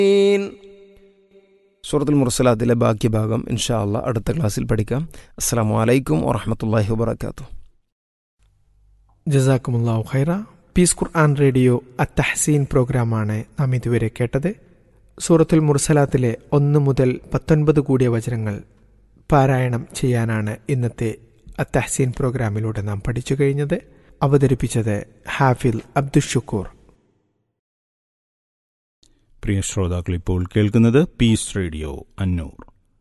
സൂറത്തുൽ മുർസലാത്തിലെ ബാക്കി ഭാഗം ഇൻഷാ അള്ളാ അടുത്ത ക്ലാസ്സിൽ പഠിക്കാം അസ്സാം വലൈക്കും വറഹമത്തല്ലാഹി വബർക്കാത്തു ജസാക്കുമുല്ലാഹു ഖൈറ പീസ് ഖുർആൻ റേഡിയോ അത്തഹസീൻ പ്രോഗ്രാമാണ് നാം ഇതുവരെ കേട്ടത് സൂറത്തുൽ മുർസലാത്തിലെ ഒന്ന് മുതൽ പത്തൊൻപത് കൂടിയ വചനങ്ങൾ പാരായണം ചെയ്യാനാണ് ഇന്നത്തെ അത്തഹസീൻ പ്രോഗ്രാമിലൂടെ നാം പഠിച്ചു കഴിഞ്ഞത് അവതരിപ്പിച്ചത് ഹാഫിൽ അബ്ദുഷുക്കൂർ പ്രിയ ശ്രോതാക്കൾ ഇപ്പോൾ കേൾക്കുന്നത് പീസ് റേഡിയോ അന്നൂർ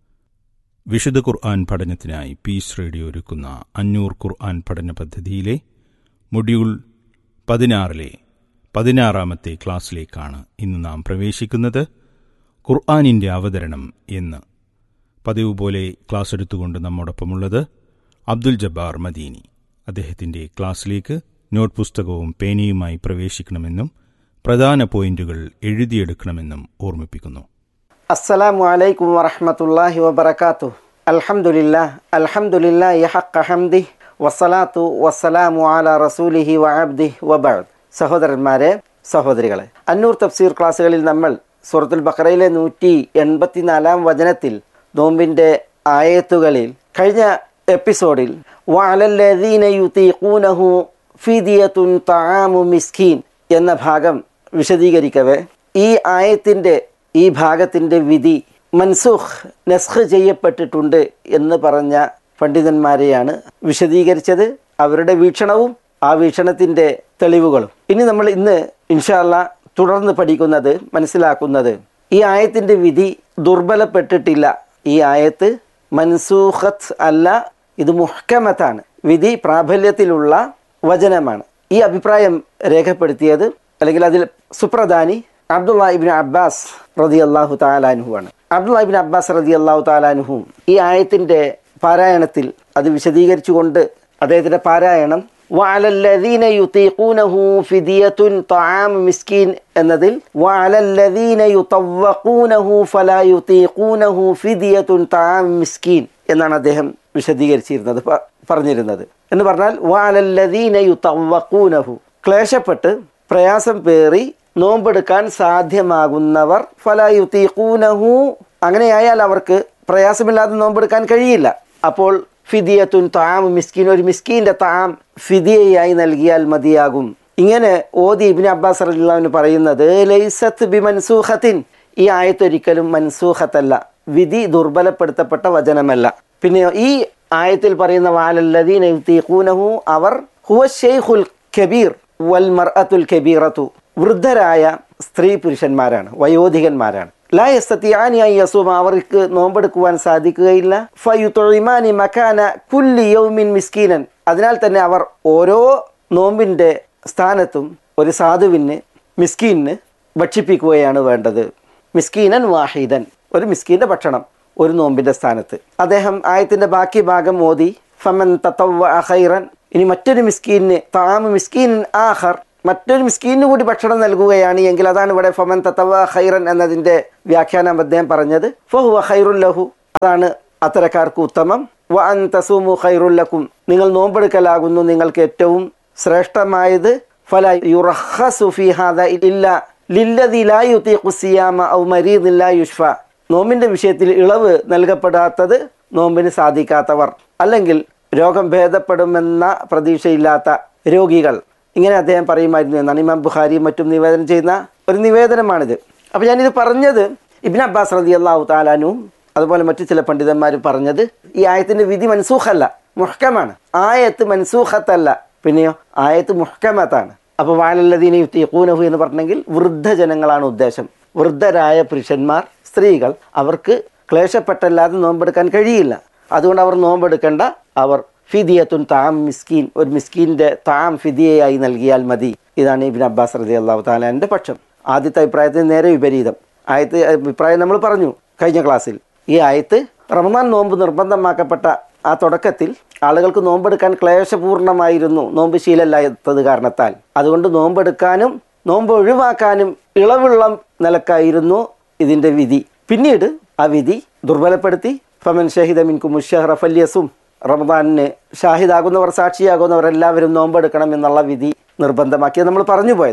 വിശുദ്ധ ഖുർആൻ പഠനത്തിനായി പീസ് റേഡിയോ ഒരുക്കുന്ന അന്നൂർ ഖുർആൻ പഠന പദ്ധതിയിലെ മൊഡ്യൂൾ പതിനാറിലെ പതിനാറാമത്തെ ക്ലാസ്സിലേക്കാണ് ഇന്ന് നാം പ്രവേശിക്കുന്നത് ഖുർആാനിൻ്റെ അവതരണം എന്ന് പതിവ് പോലെ ക്ലാസ് എടുത്തുകൊണ്ട് നമ്മോടൊപ്പമുള്ളത് അബ്ദുൽ ജബ്ബാർ മദീനി അദ്ദേഹത്തിൻ്റെ ക്ലാസ്സിലേക്ക് നോട്ട് പുസ്തകവും പേനയുമായി പ്രവേശിക്കണമെന്നും പ്രധാന പോയിന്റുകൾ എഴുതിയെടുക്കണമെന്നും ഓർമ്മിപ്പിക്കുന്നു അസ്സലാമു അലൈക്കും വറഹ്മത്തുള്ളാഹി വബറകാത്തു അൽഹംദുലില്ലാ അൽഹംദുലില്ലാ യഹഖ ഹംദി വസ്സലാത്തു വസ്സലാമു അലാ റസൂലിഹി വഅബ്ദി വബഅദ് സഹോദരന്മാരെ സഹോദരികളെ അന്നൂർ തഫ്സീർ ക്ലാസ്സുകളിൽ നമ്മൾ സൂറത്തുൽ ബഖറയിലെ നൂറ്റി എൺപത്തിനാലാം വചനത്തിൽ നോമ്പിൻ്റെ ആയത്തുകളിൽ കഴിഞ്ഞ എപ്പിസോഡിൽ വഅലല്ലദീന യുതീഖൂനഹു ഫിദിയത്തുൻ തആമു മിസ്കീൻ എന്ന ഭാഗം വിശദീകരിക്കവേ ഈ ആയത്തിൻ്റെ ഈ ഭാഗത്തിൻ്റെ വിധി മൻസൂഖ് നസ്ഖ് ചെയ്യപ്പെട്ടിട്ടുണ്ട് എന്ന് പറഞ്ഞ പണ്ഡിതന്മാരെയാണ് വിശദീകരിച്ചത് അവരുടെ വീക്ഷണവും ആ വീക്ഷണത്തിൻ്റെ തെളിവുകളും ഇനി നമ്മൾ ഇന്ന് ഇൻഷാല്ല തുടർന്ന് പഠിക്കുന്നത് മനസ്സിലാക്കുന്നത് ഈ ആയത്തിൻ്റെ വിധി ദുർബലപ്പെട്ടിട്ടില്ല ഈ ആയത്ത് മൻസൂഖത്ത് അല്ല ഇത് മുഹ്കമത്താണ് വിധി പ്രാബല്യത്തിലുള്ള വചനമാണ് ഈ അഭിപ്രായം രേഖപ്പെടുത്തിയത് അല്ലെങ്കിൽ അതിൽ സുപ്രധാനി അബ്ദുള്ള ഇബിൻ അബ്ബാസ് റതി അള്ളാഹു താലാനുഹു ആണ് അബ്ദുള്ള ഇബിൻ അബ്ബാസ് റതി അള്ളാഹു താലാനുഹു ഈ ആയത്തിൻ്റെ പാരായണത്തിൽ അത് വിശദീകരിച്ചുകൊണ്ട് അദ്ദേഹത്തിൻ്റെ പാരായണം വഅലല്ലദീന യുതീഖൂനഹു ഫിദിയത്തുൻ തആം മിസ്കീൻ എന്നതിൽ വഅലല്ലദീന യുതവഖൂനഹു ഫലാ യുതീഖൂനഹു ഫിദിയത്തുൻ തആം മിസ്കീൻ എന്നാണ് അദ്ദേഹം വിശദീകരിച്ചിരുന്നത് പ- പറഞ്ഞിരുന്നത് എന്ന് പറഞ്ഞാൽ വഅലല്ലദീന യുതവഖൂനഹു ക്ലേശപ്പെട്ട് പ്രയാസം പേറി നോമ്പെടുക്കാൻ സാധ്യമാകുന്നവർ ഫലാ യുതീഖൂനഹു അങ്ങനെയായാൽ അവർക്ക് പ്രയാസമില്ലാതെ നോമ്പെടുക്കാൻ കഴിയില്ല അപ്പോൾ ഫിദിയത്തുൻ താം മിസ്കീൻ ഒരു മിസ്കീൻ്റെ താം ഫിദിയയായി നൽകിയാൽ മതിയാകും ഇങ്ങനെ ഓതി ഇബിൻ അബ്ബാസ് റലിള്ളാവിന് പറയുന്നത് ലൈസത്ത് ബി മൻസൂഖത്തിൻ ഈ ആയത്തൊരിക്കലും മൻസൂഖത്തല്ല വിധി ദുർബലപ്പെടുത്തപ്പെട്ട വചനമല്ല പിന്നെ ഈ ആയത്തിൽ പറയുന്ന വാലല്ലദീന യുതീഖൂനഹു അവർ ഹുവ ഷെയ്ഖുൽ കബീർ വൽ മർഅത്തുൽ കബീറത്തു വൃദ്ധരായ സ്ത്രീ പുരുഷന്മാരാണ് വയോധികന്മാരാണ് ലാ യസ്തത്തിയാനി അൻ യസൂമ അവർക്ക് നോമ്പെടുക്കുവാൻ സാധിക്കുകയില്ല ഫയുതൊഴിമാനി മക്കാന കുല്ലി യൗമിൻ മിസ്കീനൻ അതിനാൽ തന്നെ അവർ ഓരോ നോമ്പിൻ്റെ സ്ഥാനത്തും ഒരു സാധുവിന് മിസ്കീന് ഭക്ഷിപ്പിക്കുകയാണ് വേണ്ടത് മിസ്കീനൻ വാഹിദൻ ഒരു മിസ്കീൻ്റെ ഭക്ഷണം ഒരു നോമ്പിൻ്റെ സ്ഥാനത്ത് അദ്ദേഹം ആയത്തിൻ്റെ ബാക്കി ഭാഗം മോദി ഫമൻ തത്തവ ഖൈറൻ ഇനി മറ്റൊരു മിസ്കീന് താമ മിസ്കീൻ ആഹർ മറ്റൊരു മിസ്കീനു കൂടി ഭക്ഷണം നൽകുകയാണ് എങ്കിൽ അതാണ് ഇവിടെ ഫമൻ തത്തവ ഖൈറൻ എന്നതിൻ്റെ വ്യാഖ്യാനം അദ്ദേഹം പറഞ്ഞത് ഫഹുവ ഖൈറുൻ ലഹു അതാണ് അത്തരക്കാർക്ക് ഉത്തമം വ അൻ തസൂമു ഖൈറുല്ലക്കും നിങ്ങൾ നോമ്പെടുക്കലാകുന്നു നിങ്ങൾക്ക് ഏറ്റവും ശ്രേഷ്ഠമായത് ഫല യുറഹസു ഫി ഹാദ ഇല്ല ലില്ലദി ലാ യുതീഖു സിയാമ ഔ മരീദിൻ ലാ യുഷ്ഫ നോമ്പിന്റെ വിഷയത്തിൽ ഇളവ് നൽകപ്പെടാത്തത് നോമ്പിന് സാധിക്കാത്തവർ അല്ലെങ്കിൽ രോഗം ഭേദപ്പെടുമെന്ന പ്രതീക്ഷയില്ലാത്ത രോഗികൾ ഇങ്ങനെ അദ്ദേഹം പറയുമായിരുന്നു എന്നാണ് ഇമാം ബുഖാരിയും മറ്റും നിവേദനം ചെയ്യുന്ന ഒരു നിവേദനമാണിത് അപ്പോൾ ഞാനിത് പറഞ്ഞത് ഇബിൻ അബ്ബാസ് റതി അള്ളാഹു താലാനും അതുപോലെ മറ്റു ചില പണ്ഡിതന്മാർ പറഞ്ഞത് ഈ ആയത്തിന്റെ വിധി മൻസൂഖല്ല മുഹ്കമാണ് ആയത്ത് മൻസൂഖത്തല്ല പിന്നെയോ ആയത്ത് മുഹ്കമത്താണ് അപ്പോൾ വാലല്ലദീന യുത്തീഖൂനഹു എന്ന് പറഞ്ഞെങ്കിൽ വൃദ്ധജനങ്ങളാണ് ഉദ്ദേശം വൃദ്ധരായ പുരുഷന്മാർ സ്ത്രീകൾ അവർക്ക് ക്ലേശപ്പെട്ടല്ലാതെ നോമ്പെടുക്കാൻ കഴിയില്ല അതുകൊണ്ട് അവർ നോമ്പെടുക്കേണ്ട അവർ ഫിദിയത്തുൻ താം മിസ്കീൻ ഒരു മിസ്കീൻ്റെ താം ഫിദിയയായി നൽകിയാൽ മതി ഇതാണ് ഇബിൻ അബ്ബാസ് റതി അള്ളാഹു താലാൻ്റെ പക്ഷം ആദ്യത്തെ അഭിപ്രായത്തിന് നേരെ വിപരീതം ആയത്ത് അഭിപ്രായം നമ്മൾ പറഞ്ഞു കഴിഞ്ഞ ക്ലാസ്സിൽ ഈ ആയത്ത് റമദാൻ നോമ്പ് നിർബന്ധമാക്കപ്പെട്ട ആ തുടക്കത്തിൽ ആളുകൾക്ക് നോമ്പെടുക്കാൻ ക്ലേശപൂർണമായിരുന്നു നോമ്പ് ശീലമില്ലാത്തത് കാരണത്താൽ അതുകൊണ്ട് നോമ്പെടുക്കാനും നോമ്പ് ഒഴിവാക്കാനും ഇളവുള്ള നിലക്കായിരുന്നു ഇതിൻ്റെ വിധി പിന്നീട് ആ വിധി ദുർബലപ്പെടുത്തി ഫമൻ ഷഹിദ മിൻകു മുഷഹറ ഫല്യസും റമദാനിന് ഷാഹിദാകുന്നവർ സാക്ഷിയാകുന്നവർ എല്ലാവരും നോമ്പെടുക്കണം എന്നുള്ള വിധി നിർബന്ധമാക്കിയത് നമ്മൾ പറഞ്ഞു പോയതാണ്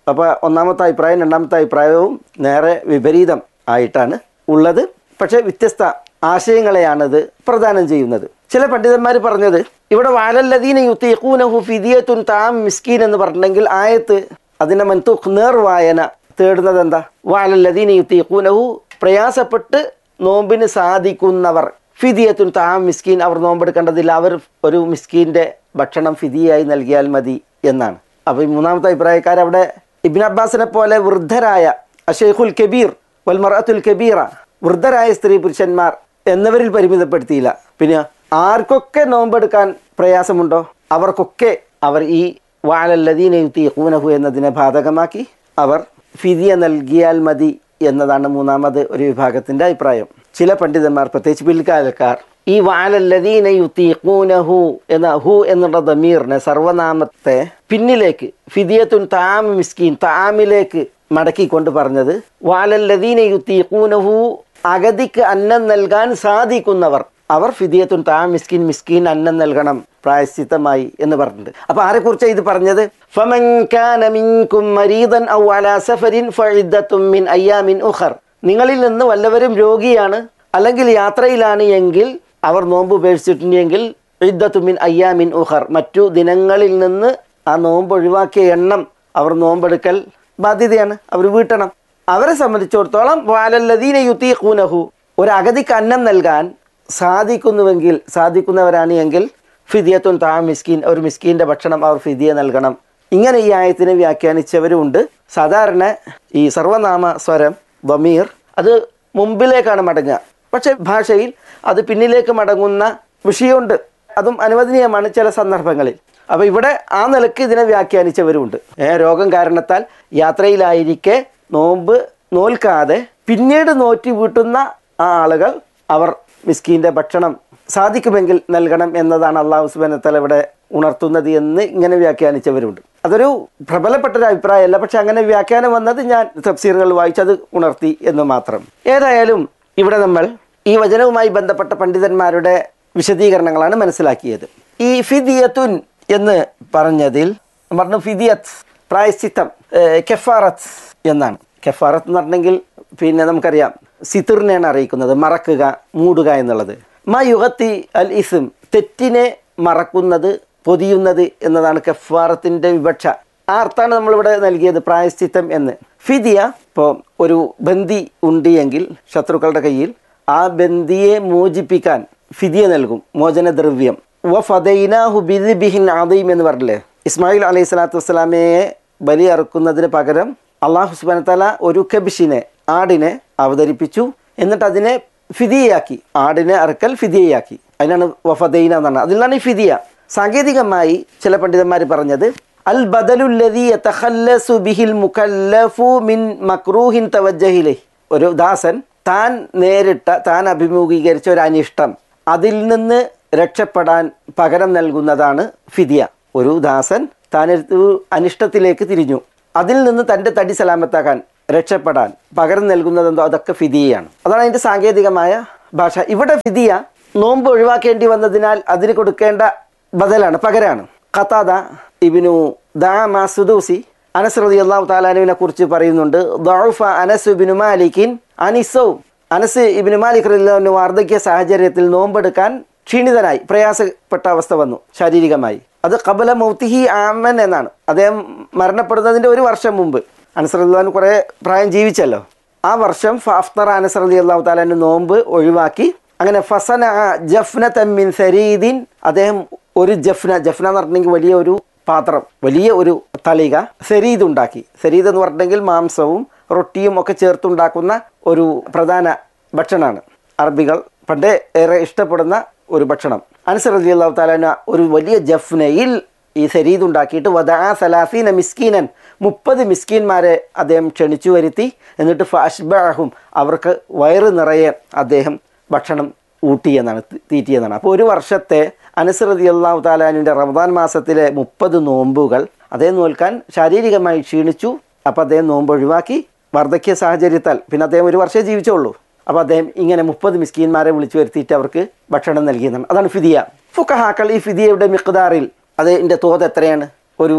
അപ്പോൾ ഒന്നാമത്തെ അഭിപ്രായം രണ്ടാമത്തെ അഭിപ്രായവും നേരെ വിപരീതം ആയിട്ടാണ് ഉള്ളത് പക്ഷേ വ്യത്യസ്ത ആശയങ്ങളെയാണിത് പ്രദാനം ചെയ്യുന്നത് ചില പണ്ഡിതന്മാർ പറഞ്ഞത് ഇവിടെ വാലല്ലദീന യുത്തീഖൂനഹു ഫിദിയത്തുൻ താം മിസ്കീൻ എന്ന് പറഞ്ഞിട്ടുണ്ടെങ്കിൽ ആയത്ത് അതിൻ്റെ മൻതൂഖ് നേർവായന തേടുന്നത് എന്താ വാലല്ലദീന യുത്തീഖൂനഹു പ്രയാസപ്പെട്ട് നോമ്പിന് സാധിക്കുന്നവർ ഫിദിയത്തുൻ താം മിസ്കീൻ അവർ നോമ്പെടുക്കേണ്ടതില്ല അവർ ഒരു മിസ്കീൻ്റെ ഭക്ഷണം ഫിദിയായി നൽകിയാൽ മതി എന്നാണ് അപ്പോൾ ഈ മൂന്നാമത്തെ അഭിപ്രായക്കാർ അവിടെ ഇബിൻ അബ്ബാസിനെ പോലെ വൃദ്ധരായ അഷേഖുൽ കബീർ വൽമറത്തുൽ കബീറ വൃദ്ധരായ സ്ത്രീ പുരുഷന്മാർ എന്നിവരിൽ പരിമിതപ്പെടുത്തിയില്ല പിന്നെ ആർക്കൊക്കെ നോമ്പെടുക്കാൻ പ്രയാസമുണ്ടോ അവർക്കൊക്കെ അവർ ഈ വാലല്ലദീനയുത്തീഖൂനഹു എന്നതിനെ ബാധകമാക്കി അവർ ഫിദിയ നൽകിയാൽ മതി എന്നതാണ് മൂന്നാമത് ഒരു വിഭാഗത്തിൻ്റെ അഭിപ്രായം ചില പണ്ഡിതന്മാർ പ്രത്യേകിച്ച് പിൽക്കാലക്കാർ ഈ വാലല്ലദീന യുത്തീഖൂനഹു എന്ന ഹു എന്നുള്ള ദമീറിനെ സർവനാമത്തെ പിന്നിലേക്ക് ഫിദിയത്തുൻ താം മിസ്കീൻ താമിലേക്ക് മടക്കിക്കൊണ്ട് പറഞ്ഞത് വാലല്ലദീന യുത്തീഖൂനഹു അഗതിക്ക് അന്നം നൽകാൻ സാധിക്കുന്നവർ അവർ ഫിദിയത്തുൻ താം മിസ്കിൻ മിസ്കീൻ അന്നം നൽകണം പ്രായശ്ചിത്തമായി എന്ന് പറഞ്ഞിട്ടുണ്ട് അപ്പൊ ആരെക്കുറിച്ചാണ് ഇത് പറഞ്ഞത് ഫമൻ കാന മിൻകും മരീദൻ ഔ അലാ സഫരിൻ ഫഇദ്ദത്തും മിൻ അയ്യാമിൻ ഉഖർ നിങ്ങളിൽ നിന്ന് വല്ലവരും രോഗിയാണ് അല്ലെങ്കിൽ യാത്രയിലാണ് എങ്കിൽ അവർ നോമ്പ് ഉപേക്ഷിച്ചിട്ടുണ്ടെങ്കിൽ ഇദ്ദത്തുമിൻ അയ്യാമിൻ ഉഹർ മറ്റു ദിനങ്ങളിൽ നിന്ന് ആ നോമ്പ് ഒഴിവാക്കിയ എണ്ണം അവർ നോമ്പെടുക്കൽ ബാധ്യതയാണ് അവർ വീട്ടണം അവരെ സംബന്ധിച്ചിടത്തോളം വാലല്ലദീന യുത്തി കൂനഹു ഒരു അഗതിക്ക് അന്നം നൽകാൻ സാധിക്കുന്നുവെങ്കിൽ സാധിക്കുന്നവരാണ് എങ്കിൽ ഫിദിയത്തുൻ താ മിസ്കീൻ ഒരു മിസ്കീൻ്റെ ഭക്ഷണം അവർ ഫിദിയ നൽകണം ഇങ്ങനെ ഈ ആയത്തിനെ വ്യാഖ്യാനിച്ചവരുമുണ്ട് സാധാരണ ഈ സർവനാമ സ്വരം ബമീർ അത് മുമ്പിലേക്കാണ് മടങ്ങുക പക്ഷെ ഭാഷയിൽ അത് പിന്നിലേക്ക് മടങ്ങുന്ന വിഷയമുണ്ട് അതും അനുവദനീയമാണ് ചില സന്ദർഭങ്ങളിൽ അപ്പോൾ ഇവിടെ ആ നിലക്ക് ഇതിനെ വ്യാഖ്യാനിച്ചവരുമുണ്ട് ഏ രോഗം കാരണത്താൽ യാത്രയിലായിരിക്കെ നോമ്പ് നോൽക്കാതെ പിന്നീട് നോറ്റി വീട്ടുന്ന ആ ആളുകൾ അവർ മിസ്കീൻ്റെ ഭക്ഷണം സാധിക്കുമെങ്കിൽ നൽകണം എന്നതാണ് അള്ളാഹു സുബാനത്തല ഇവിടെ ഉണർത്തുന്നത് എന്ന് ഇങ്ങനെ വ്യാഖ്യാനിച്ചവരുണ്ട് അതൊരു പ്രബലപ്പെട്ട ഒരു അഭിപ്രായമല്ല പക്ഷെ അങ്ങനെ വ്യാഖ്യാനം വന്നത് ഞാൻ തഫ്സീറുകൾ വായിച്ചത് ഉണർത്തി എന്ന് മാത്രം ഏതായാലും ഇവിടെ നമ്മൾ ഈ വചനവുമായി ബന്ധപ്പെട്ട പണ്ഡിതന്മാരുടെ വിശദീകരണങ്ങളാണ് മനസ്സിലാക്കിയത് ഈ ഫിദിയത്തുൻ എന്ന് പറഞ്ഞതിൽ പറഞ്ഞു ഫിദിയത്ത് പ്രായശ്ചിത്തം ഏഹ് കെഫാറത്ത് എന്നാണ് കെഫാറത്ത് എന്ന് പറഞ്ഞെങ്കിൽ പിന്നെ നമുക്കറിയാം സിത്തിറിനെയാണ് അറിയിക്കുന്നത് മറക്കുക മൂടുക എന്നുള്ളത് മാ യുഗത്തി അൽ ഇസ്ം തെറ്റിനെ മറക്കുന്നത് പൊതിയുന്നത് എന്നതാണ് കഫാറത്തിൻ്റെ വിവക്ഷ ആ അർത്ഥാണ് നമ്മളിവിടെ നൽകിയത് പ്രായശ്ചിത്തം എന്ന് ഫിദിയ ഇപ്പോൾ ഒരു ബന്ദി ഉണ്ട് എങ്കിൽ ശത്രുക്കളുടെ കയ്യിൽ ആ ബന്ദിയെ മോചിപ്പിക്കാൻ ഫിദിയ നൽകും മോചനദ്രവ്യം വ ഫദൈനാഹു ബിദിബിഹിൻ ആദീം എന്ന് പറഞ്ഞില്ലേ ഇസ്മായിൽ അലൈഹി സ്വലാത്തു വസ്സലാമയെ ബലി അറുക്കുന്നതിന് പകരം അള്ളാഹു സുബാനത്തല ഒരു കബിഷിനെ ആടിനെ അവതരിപ്പിച്ചു എന്നിട്ട് അതിനെ ഫിദിയയാക്കി ആടിനെ അറുക്കൽ ഫിദിയയാക്കി അതിനാണ് വഫദൈന എന്നാണ് അതിലാണ് ഈ ഫിദിയ സാങ്കേതികമായി ചില പണ്ഡിതന്മാർ പറഞ്ഞത് അൽ ബദലുല്ലതി യതഖല്ലസു ബിഹിൽ മുകല്ലഫു മിൻ മക്രൂഹിൻ തവജ്ജഹിലെ ഒരു ദാസൻ താൻ നേരിട്ട താൻ അഭിമുഖീകരിച്ച ഒരു അനിഷ്ടം അതിൽ നിന്ന് രക്ഷപ്പെടാൻ പകരം നൽകുന്നതാണ് ഫിദിയ ഒരു ദാസൻ താൻ ഒരു അനിഷ്ടത്തിലേക്ക് തിരിഞ്ഞു അതിൽ നിന്ന് തൻ്റെ തടി സലാമത്താക്കാൻ രക്ഷപ്പെടാൻ പകരം നൽകുന്നതെന്തോ അതൊക്കെ ഫിദിയയാണ് അതാണ് അതിൻ്റെ സാങ്കേതികമായ ഭാഷ ഇവിടെ ഫിദിയ നോമ്പ് ഒഴിവാക്കേണ്ടി വന്നതിനാൽ അതിന് കൊടുക്കേണ്ട ബദലാണ് പകരാണ് ഖത്താദ ഇബിനു ദാമ സുദൂസി അനസ് റതി അള്ളാഹു താലാനുവിനെ കുറിച്ച് പറയുന്നുണ്ട് ദൗഫ അനസ് ഇബിനു മാലിക്കിൻ അനിസവും അനസ് ഇബിനു മാലിക് റലിന് വാർദ്ധക്യ സാഹചര്യത്തിൽ നോമ്പെടുക്കാൻ ക്ഷീണിതനായി പ്രയാസപ്പെട്ട അവസ്ഥ വന്നു ശാരീരികമായി അത് കബല മൗത്തിഹി ആമൻ എന്നാണ് അദ്ദേഹം മരണപ്പെടുന്നതിൻ്റെ ഒരു വർഷം മുമ്പ് അനസ് റലിന് കുറേ പ്രായം ജീവിച്ചല്ലോ ആ വർഷം ഫാഫ്തർ അനസ് റലി അള്ളാഹു താലാൻ്റെ നോമ്പ് ഒഴിവാക്കി അങ്ങനെ ഫസന ജഫ്ന തമ്മിൻ സരീദിൻ അദ്ദേഹം ഒരു ജഫ്ന ജഫ്ന എന്ന് പറഞ്ഞിട്ടുണ്ടെങ്കിൽ വലിയ ഒരു പാത്രം വലിയ ഒരു തളിക സരീദ് ഉണ്ടാക്കി സരീദ് എന്ന് പറഞ്ഞിട്ടുണ്ടെങ്കിൽ മാംസവും റൊട്ടിയും ഒക്കെ ചേർത്തുണ്ടാക്കുന്ന ഒരു പ്രധാന ഭക്ഷണമാണ് അറബികൾ പണ്ടേ ഏറെ ഇഷ്ടപ്പെടുന്ന ഒരു ഭക്ഷണം അൻസർ അലി അള്ളാഹു താലാന ഒരു വലിയ ജഫ്നയിൽ ഈ സരീദ് ഉണ്ടാക്കിയിട്ട് വദാ സലാസീന മിസ്കീനൻ മുപ്പത് മിസ്കീന്മാരെ അദ്ദേഹം ക്ഷണിച്ചു വരുത്തി എന്നിട്ട് ഫാഷ്ബാഹും അവർക്ക് വയറ് നിറയെ അദ്ദേഹം ഭക്ഷണം ഊട്ടിയെന്നാണ് തീറ്റിയെന്നാണ് അപ്പോൾ ഒരു വർഷത്തെ അനുസൃതി അള്ളാഹു താലാനുവിൻ്റെ റമദാൻ മാസത്തിലെ മുപ്പത് നോമ്പുകൾ അദ്ദേഹം നോൽക്കാൻ ശാരീരികമായി ക്ഷീണിച്ചു അപ്പോൾ അദ്ദേഹം നോമ്പ് ഒഴിവാക്കി വാർദ്ധക്യ സാഹചര്യത്താൽ പിന്നെ അദ്ദേഹം ഒരു വർഷമേ ജീവിച്ചുള്ളൂ അപ്പോൾ അദ്ദേഹം ഇങ്ങനെ മുപ്പത് മിസ്കീന്മാരെ വിളിച്ചു വരുത്തിയിട്ട് അവർക്ക് ഭക്ഷണം നൽകിയതാണ് അതാണ് ഫിദിയ ഫുക്കഹാക്കൾ ഈ ഫിദിയയുടെ മിഖ്താറിൽ അതിൻ്റെ തോത് എത്രയാണ് ഒരു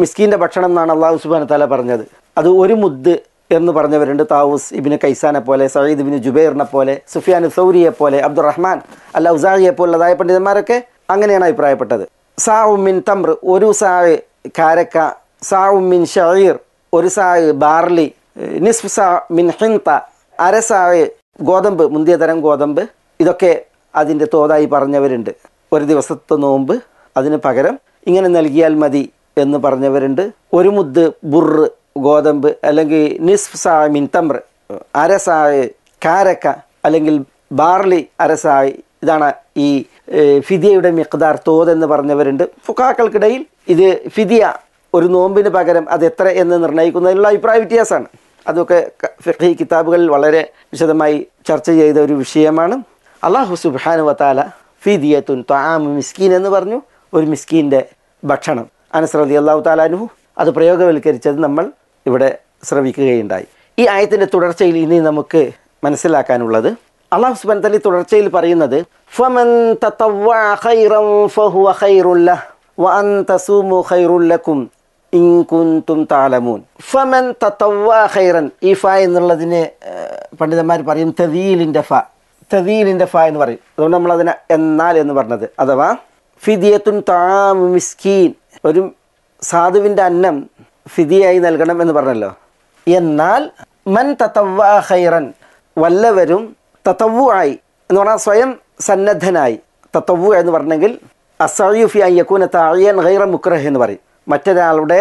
മിസ്കീൻ്റെ ഭക്ഷണം എന്നാണ് അള്ളാഹു സുബാന തല പറഞ്ഞത് അത് ഒരു മുദ് എന്ന് പറഞ്ഞവരുണ്ട് താവൂസ് ഇബിന് കൈസാനെ പോലെ സയ്യിദ് ഇബിന് ജുബൈറിനെ പോലെ സുഫിയാൻ സൗരിയെ പോലെ അബ്ദുറഹ്മാൻ അല്ല ഉസാഹിയെ പോലുള്ളതായ പണ്ഡിതന്മാരൊക്കെ അങ്ങനെയാണ് അഭിപ്രായപ്പെട്ടത് സാവുമിൻ തമ്ര ഒരു സാഴ് കാരക്ക സാവുമിൻ ഷീർ ഒരു സാഴ് ബാർലി നിസ്ഫ് സാ മിൻ ഹിൻത അര സാഴ് ഗോതമ്പ് മുന്തിയ തരം ഗോതമ്പ് ഇതൊക്കെ അതിൻ്റെ തോതായി പറഞ്ഞവരുണ്ട് ഒരു ദിവസത്തെ നോമ്പ് അതിന് പകരം ഇങ്ങനെ നൽകിയാൽ മതി എന്ന് പറഞ്ഞവരുണ്ട് ഒരു മുദ് ബുറ് ഗോതമ്പ് അല്ലെങ്കിൽ നിസ്ഫ് സാ മിൻ തമ്ര അര സാഴ് കാരക്ക അല്ലെങ്കിൽ ബാർലി അര സാഴ് ഇതാണ് ഈ ഏഹ്, ഫിദിയയുടെ മിഖ്ദാർ തോത് എന്ന് പറഞ്ഞവരുണ്ട് ഫുക്കാക്കൾക്കിടയിൽ ഇത് ഫിദിയ ഒരു നോമ്പിന് പകരം അത് എത്ര എന്ന് നിർണ്ണയിക്കുന്നതിനുള്ള അഭിപ്രായ വ്യത്യാസമാണ് അതൊക്കെ ക- ഫിഖ്ഹി കിതാബുകളിൽ വളരെ വിശദമായി ചർച്ച ചെയ്ത ഒരു വിഷയമാണ് അള്ളാഹു സുബാനു വത്താല ഫിദിയത്തുൻ ത്വാമു മിസ്കീൻ എന്ന് പറഞ്ഞു ഒരു മിസ്കീൻ്റെ ഭക്ഷണം അനസ്രതി അള്ളാഹു താലാനുഹു അത് പ്രയോഗവൽക്കരിച്ചത് നമ്മൾ ഇവിടെ ശ്രവിക്കുകയുണ്ടായി ഈ ആയത്തിൻ്റെ തുടർച്ചയിൽ ഇനി നമുക്ക് മനസ്സിലാക്കാനുള്ളത് അള്ളാഹു സുബാൻ തലി തുടർച്ചയിൽ പറയുന്നത് ഫമൻ തതവ്വഅ ഖൈറൻ ഫഹുവ ഖൈറുൻ ലഹ് വഅൻ തസൂമു ഖൈറുൻ ലക്കും ഇൻ കുൻതും തഅലമൂൻ ഫമൻ തതവ്വഅ ഖൈറൻ ഈ ഫ എന്നുള്ളതിന് ഏഹ്, പണ്ഡിതന്മാർ പറയും തദീലിൻ്റെ ഫ തദീലിൻ്റെ ഫ എന്ന് പറയും അതുകൊണ്ട് നമ്മൾ അതിനെ എന്നാൽ എന്ന് പറഞ്ഞത് അഥവാ ഫിദിയത്തുൻ താമു മിസ്കീൻ ഒരു സാധുവിൻ്റെ അന്നം ഫിദിയായി നൽകണം എന്ന് പറഞ്ഞല്ലോ എന്നാൽ മൻ തത്തവ്വ ഖൈറൻ വല്ലവരും തത്തവു ആയി എന്ന് പറഞ്ഞാൽ സ്വയം സന്നദ്ധനായി തത്തവു എന്ന് പറഞ്ഞെങ്കിൽ അസയുഫി അയ്യക്കൂന താഴിയൻ ഖൈറ മുക്രഹ് എന്ന് പറയും മറ്റൊരാളുടെ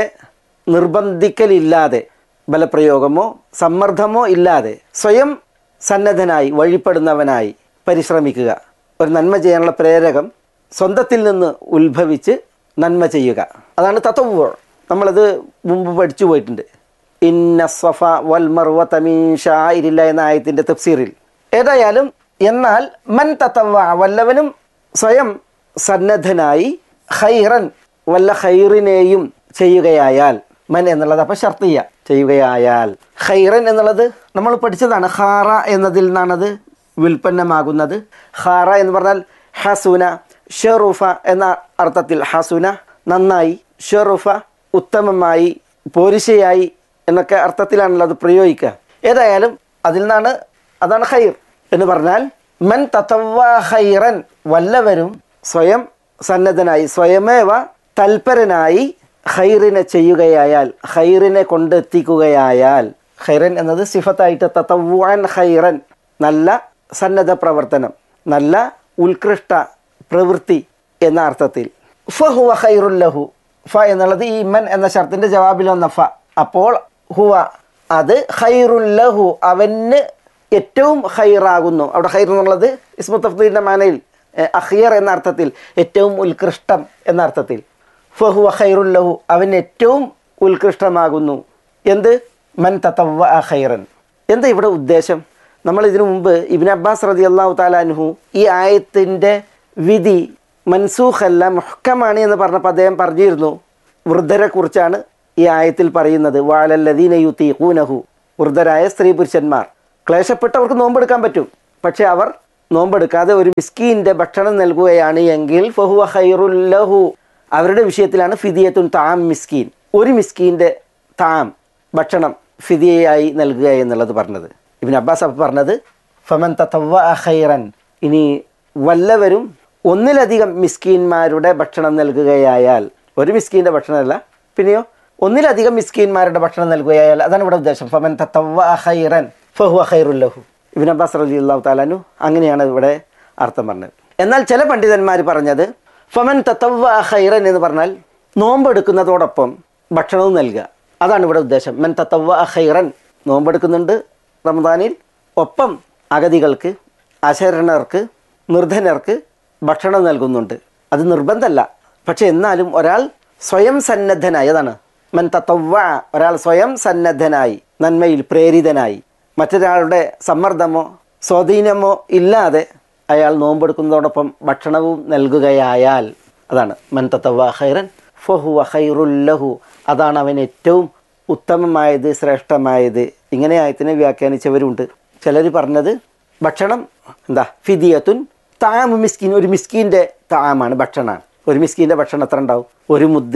നിർബന്ധിക്കലില്ലാതെ ബലപ്രയോഗമോ സമ്മർദ്ദമോ ഇല്ലാതെ സ്വയം സന്നദ്ധനായി വഴിപ്പെടുന്നവനായി പരിശ്രമിക്കുക ഒരു നന്മ ചെയ്യാനുള്ള പ്രേരകം സ്വന്തത്തിൽ നിന്ന് ഉത്ഭവിച്ച് നന്മ ചെയ്യുക അതാണ് തത്വ നമ്മളത് മുമ്പ് പഠിച്ചു പോയിട്ടുണ്ട് ഇന്ന സ്വഫ വൽ മർവ തമീൻ ഷായിരില്ല എന്ന ആയത്തിൻ്റെ തഫ്സീറിൽ ഏതായാലും എന്നാൽ മൻ തത്തവ വല്ലവനും സ്വയം സന്നദ്ധനായി ഖൈറൻ വല്ല ഖൈറിനെയും ചെയ്യുകയായാൽ മൻ എന്നുള്ളത് അപ്പം ഷർത്തിയ ചെയ്യുകയായാൽ ഖൈറൻ എന്നുള്ളത് നമ്മൾ പഠിച്ചതാണ് ഖാറ എന്നതിൽ നിന്നാണത് വിൽപ്പന്നമാകുന്നത് ഖാറ എന്ന് പറഞ്ഞാൽ ഹസുന ഷെറുഫ എന്ന അർത്ഥത്തിൽ ഹസുന നന്നായി ഷെറുഫ ഉത്തമമായി പോരിശയായി എന്നൊക്കെ അർത്ഥത്തിലാണല്ലോ അത് പ്രയോഗിക്കുക ഏതായാലും അതിൽ നിന്നാണ് അതാണ് ഖൈർ എന്ന് പറഞ്ഞാൽ മൻ തത്തവ ഖൈറൻ വല്ലവരും സ്വയം സന്നദ്ധനായി സ്വയമേവ തൽപരനായി ഖൈറിനെ ചെയ്യുകയായാൽ ഖൈറിനെ കൊണ്ടെത്തിക്കുകയായാൽ ഖൈറൻ എന്നത് സിഫത്തായിട്ട് തത്തവാൻ ഖൈറൻ നല്ല സന്നദ്ധ പ്രവർത്തനം നല്ല ഉത്കൃഷ്ട പ്രവൃത്തി എന്ന അർത്ഥത്തിൽ ഫഹുവ ഖൈറുല്ലഹു ഫ എന്നുള്ളത് ഈ മൻ എന്ന ഷർത്തിൻ്റെ ജവാബിൽ വന്ന ഫ അപ്പോൾ ഹുവ അത് ഖൈറുല്ലഹു അവന് ഏറ്റവും ഖൈറാകുന്നു അവിടെ ഖൈർ എന്നുള്ളത് ഇസ്മു തഫ്ദീലിൻ്റെ മാനയിൽ എഹ്, അഖിയർ എന്ന അർത്ഥത്തിൽ ഏറ്റവും ഉത്കൃഷ്ടം എന്ന അർത്ഥത്തിൽ ഫഹുവ ഖൈറുല്ലഹു അവൻ ഏറ്റവും ഉത്കൃഷ്ടമാകുന്നു എന്ത് മൻ തത്തവ ഖൈറൻ എന്താ ഇവിടെ ഉദ്ദേശം നമ്മൾ ഇതിനു മുമ്പ് ഇബിൻ അബ്ബാസ് റതി അള്ളാഹു താലാൻഹു ഈ ആയത്തിൻ്റെ വിധി മൻസൂഖല്ല മുഹക്കമാണ് എന്ന് പറഞ്ഞപ്പോൾ അദ്ദേഹം പറഞ്ഞിരുന്നു വൃദ്ധരെ കുറിച്ചാണ് ഈ ആയത്തിൽ പറയുന്നത് വാലല്ലദീന യുത്തീഖൂനഹു വൃദ്ധരായ സ്ത്രീ പുരുഷന്മാർ ക്ലേശപ്പെട്ടവർക്ക് നോമ്പെടുക്കാൻ പറ്റും പക്ഷെ അവർ നോമ്പെടുക്കാതെ ഒരു മിസ്കീൻ്റെ ഭക്ഷണം നൽകുകയാണ് എങ്കിൽ ഫഹുവ ഖൈറുല്ലഹു അവരുടെ വിഷയത്തിലാണ് ഫിദിയത്തുൻ താം മിസ്കീൻ ഒരു മിസ്കീൻ്റെ താം ഭക്ഷണം ഫിദിയയായി നൽകുക എന്നുള്ളത് പറഞ്ഞത് ഇബിൻ അബ്ബാസ് അപ്പോൾ പറഞ്ഞത് ഫമൻ തത്തവ ഖൈറൻ ഇനി വല്ലവരും ഒന്നിലധികം മിസ്കീന്മാരുടെ ഭക്ഷണം നൽകുകയായാൽ ഒരു മിസ്കീൻ്റെ ഭക്ഷണമല്ല പിന്നെയോ ഒന്നിലധികം മിസ്കീന്മാരുടെ ഭക്ഷണം നൽകുകയായാൽ അതാണ് ഇവിടെ ഉദ്ദേശം ഫമൻ തത്തവ ഖൈറൻ ഫഹുവ ഖൈറുല്ലഹു ഇബിൻ അബ്ബാസ് റലി അള്ളാഹു താലാനു അങ്ങനെയാണ് ഇവിടെ അർത്ഥം പറഞ്ഞത് എന്നാൽ ചില പണ്ഡിതന്മാർ പറഞ്ഞത് ഫമൻ തത്തവ ഖൈറൻ എന്ന് പറഞ്ഞാൽ നോമ്പെടുക്കുന്നതോടൊപ്പം ഭക്ഷണവും നൽകുക അതാണ് ഇവിടെ ഉദ്ദേശം മൻ തത്തവ ഖൈറൻ നോമ്പെടുക്കുന്നുണ്ട് റമദാനിൽ ഒപ്പം അഗതികൾക്ക് അശരണർക്ക് നിർധനർക്ക് ഭക്ഷണം നൽകുന്നുണ്ട് അത് നിർബന്ധമല്ല പക്ഷെ എന്നാലും ഒരാൾ സ്വയം സന്നദ്ധനായി അതാണ് മൻ തത്തവ ഒരാൾ സ്വയം സന്നദ്ധനായി നന്മയിൽ പ്രേരിതനായി മറ്റൊരാളുടെ സമ്മർദ്ദമോ സ്വാധീനമോ ഇല്ലാതെ അയാൾ നോമ്പെടുക്കുന്നതോടൊപ്പം ഭക്ഷണവും നൽകുകയായാൽ അതാണ് മൻ തത്തവ ഖൈറൻ ഫഹുവ ഖൈറുല്ലഹു അതാണ് അവൻ ഏറ്റവും ഉത്തമമായത് ശ്രേഷ്ഠമായത് ഇങ്ങനെ ആയത്തിനെ വ്യാഖ്യാനിച്ചവരുണ്ട് ചിലർ പറഞ്ഞത് ഭക്ഷണം എന്താ ഫിദിയത്തുൻ താമ് മിസ്കിൻ ഒരു മിസ്കീൻ്റെ താമാണ് ഭക്ഷണമാണ് ഒരു മിസ്കീൻ്റെ ഭക്ഷണം എത്ര ഉണ്ടാവും ഒരു മുദ്